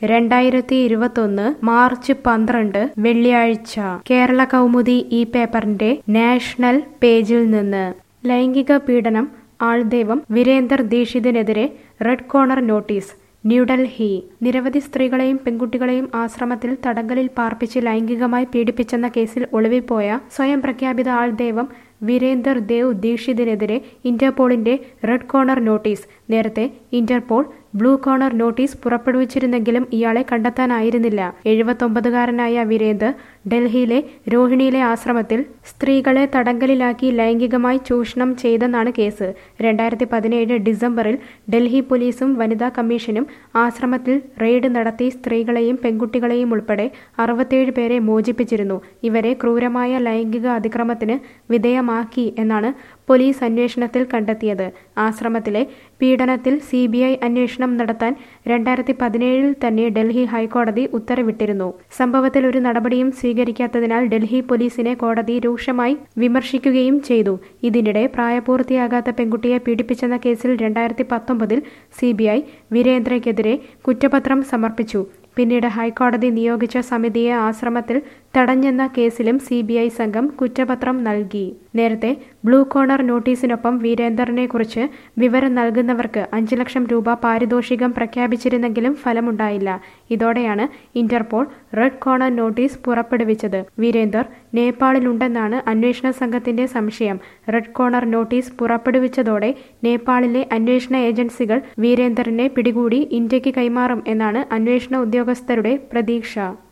രണ്ടായിരത്തി ഇരുപത്തൊന്ന് മാർച്ച് പന്ത്രണ്ട് വെള്ളിയാഴ്ച കേരള കൗമുദി ഈ പേപ്പറിന്റെ നാഷണൽ പേജിൽ നിന്ന് ലൈംഗിക പീഡനം ആൾദൈവം വീരേന്ദർ ദീക്ഷിതിനെതിരെ റെഡ് കോർണർ നോട്ടീസ് ന്യൂഡൽഹി നിരവധി സ്ത്രീകളെയും പെൺകുട്ടികളെയും ആശ്രമത്തിൽ തടങ്കലിൽ പാർപ്പിച്ച് ലൈംഗികമായി പീഡിപ്പിച്ചെന്ന കേസിൽ ഒളിവിൽ പോയ സ്വയം പ്രഖ്യാപിത ആൾദൈവം വീരേന്ദർ ദേവ് ദീക്ഷിതിനെതിരെ ഇന്റർപോളിന്റെ റെഡ് കോർണർ നോട്ടീസ് നേരത്തെ ഇന്റർപോൾ ബ്ലൂ കോർണർ നോട്ടീസ് പുറപ്പെടുവിച്ചിരുന്നെങ്കിലും ഇയാളെ കണ്ടെത്താനായിരുന്നില്ല എഴുപത്തൊമ്പതുകാരനായ വീരേന്ദർ ഡൽഹിയിലെ രോഹിണിയിലെ ആശ്രമത്തിൽ സ്ത്രീകളെ തടങ്കലിലാക്കി ലൈംഗികമായി ചൂഷണം ചെയ്തെന്നാണ് കേസ് രണ്ടായിരത്തി പതിനേഴ് ഡിസംബറിൽ ഡൽഹി പോലീസും വനിതാ കമ്മീഷനും ആശ്രമത്തിൽ റെയ്ഡ് നടത്തി സ്ത്രീകളെയും പെൺകുട്ടികളെയും ഉൾപ്പെടെ അറുപത്തിയേഴ് പേരെ മോചിപ്പിച്ചിരുന്നു ഇവരെ ക്രൂരമായ ലൈംഗിക അതിക്രമത്തിന് വിധേയമാക്കി എന്നാണ് പോലീസ് അന്വേഷണത്തിൽ കണ്ടെത്തിയത് ആശ്രമത്തിലെ പീഡനത്തിൽ സി ബി ഐ അന്വേഷണം നടത്താൻ രണ്ടായിരത്തി പതിനേഴിൽ തന്നെ ഡൽഹി ഹൈക്കോടതി ഉത്തരവിട്ടിരുന്നു സംഭവത്തിൽ ഒരു നടപടിയും സ്വീകരിക്കാത്തതിനാൽ ഡൽഹി പോലീസിനെ കോടതി രൂക്ഷമായി വിമർശിക്കുകയും ചെയ്തു ഇതിനിടെ പ്രായപൂർത്തിയാകാത്ത പെൺകുട്ടിയെ പീഡിപ്പിച്ചെന്ന കേസിൽ രണ്ടായിരത്തി പത്തൊമ്പതിൽ സി ബി ഐ വീരേന്ദ്രയ്ക്കെതിരെ കുറ്റപത്രം സമർപ്പിച്ചു പിന്നീട് ഹൈക്കോടതി നിയോഗിച്ച സമിതിയെ ആശ്രമത്തിൽ തടഞ്ഞെന്ന കേസിലും സി ബി ഐ സംഘം കുറ്റപത്രം നൽകി നേരത്തെ ബ്ലൂ കോർണർ നോട്ടീസിനൊപ്പം വീരേന്ദറിനെ കുറിച്ച് വിവരം നൽകുന്നവർക്ക് അഞ്ചു ലക്ഷം രൂപ പാരിതോഷികം പ്രഖ്യാപിച്ചിരുന്നെങ്കിലും ഫലമുണ്ടായില്ല ഇതോടെയാണ് ഇന്റർപോൾ റെഡ് കോർണർ നോട്ടീസ് പുറപ്പെടുവിച്ചത് വീരേന്ദർ നേപ്പാളിലുണ്ടെന്നാണ് അന്വേഷണ സംഘത്തിന്റെ സംശയം റെഡ് കോർണർ നോട്ടീസ് പുറപ്പെടുവിച്ചതോടെ നേപ്പാളിലെ അന്വേഷണ ഏജൻസികൾ വീരേന്ദറിനെ പിടികൂടി ഇന്ത്യക്ക് കൈമാറും എന്നാണ് അന്വേഷണ ഉദ്യോഗസ്ഥരുടെ പ്രതീക്ഷ